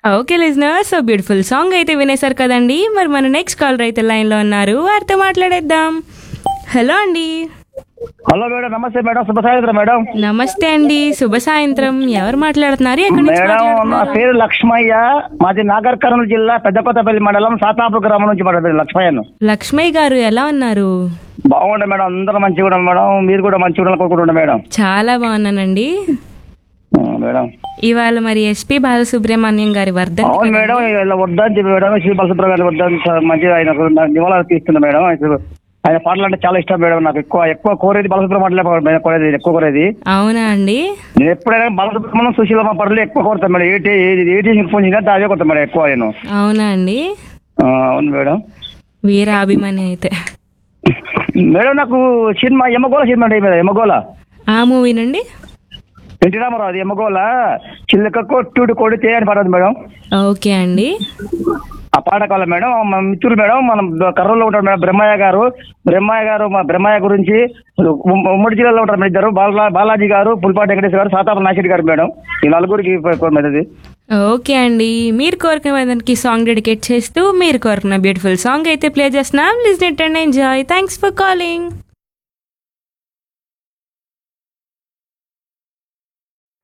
okay listener so beautiful song అయితే వినేశారు కదండి మరి మన నెక్స్ట్ కాలర్ అయితే లైన్లో ఉన్నారు వారితో మాట్లాడేద్దాం హలో అండి హలో మేడం నమస్తే మేడం శుభ సాయంత్రం మేడం నమస్తే అండి శుభ సాయంత్రం ఎవరు మాట్లాడుతున్నారు ఎక్కడి నుంచి మేడం నా మాట్లాడుతున్నారు పేరు లక్ష్మయ్య మాది నాగర్ కర్నూలు జిల్లా పెద్దకొత్తపల్లి మండలం సాతాపూర్ గ్రామం నుంచి మాట్లాడుతుంది లక్ష్మయ్యను లక్ష్మయ్య గారు ఎలా ఉన్నారు బాగుండే మేడం అందరూ మంచిగా ఉన్నాం మేడం మీరు కూడా మంచిగా ఉండాలని కోరుకుంటుండే మేడం చాలా బాగున్నానండి ఆ, మేడం ఇవాళ మరి ఎస్పి బాలసుబ్రహ్మణ్యం గారి వర్ధన్ అవును మేడం ఇలా వద్దని చెప్పి మేడం శ్రీ బలసుబ్రహ్మ గారు వద్దని చ- మంచిగా ఆయన నివాళులు తీస్తున్నా మేడం ఆయన- ఆయన పాటలు అంటే చాలా ఇష్టం మేడం నాకు ఎక్కువ ఎక్కువ కోరేది బలసుబ్రహ్మణ్యం పాటలే కోరేది ఎక్కువ కోరేది అవునా అండి నేను ఎప్పుడైనా బాలసుబ్రహ్మణ్యం సుశీలమ్మ పాటలు ఎక్కువ కోరుతాను మేడం ఏటి ఏటి ఫోన్ చేసినా అదే కొడతాను మేడం ఎక్కువ నేను అవునా అండి ఆ, అవును మేడం వీర అభిమాని అయితే మేడం నాకు సినిమా ఎమ్మగోళ సినిమా అండి మీద ఎమ్మగోళ ఆ మూవీ నుండి ఎన్టీ రామారావు అది ఎమ్మగోళ చిల్లక కొట్టుడు కొడితే అని పాట ఉంది మేడం ఓకే అండి ఆ పాట కావాలి మేడం మా మిత్రుడు మేడం మనం కర్రలో ఉంటాడు మేడం బ్రహ్మయ్య గారు బ్రహ్మయ్య గారు మా బ్రహ్మయ్య గురించి ఉమ్- ఉమ్మడి జిల్లాలో ఉంటారు మేడం ఇద్దరు బాలా బాలాజీ గారు పులిపాటి వెంకటేశ్వర గారు సాతాప నాసిరెడ్డి గారు మేడం ఈ నలుగురికి మెదది ఓకే అండి మీరు కోరుకున్న దానికి సాంగ్ డెడికేట్ చేస్తూ మీరు కోరుకున్న బ్యూటిఫుల్ సాంగ్ అయితే ప్లే చేస్తున్నాం listen it and enjoy thanks for calling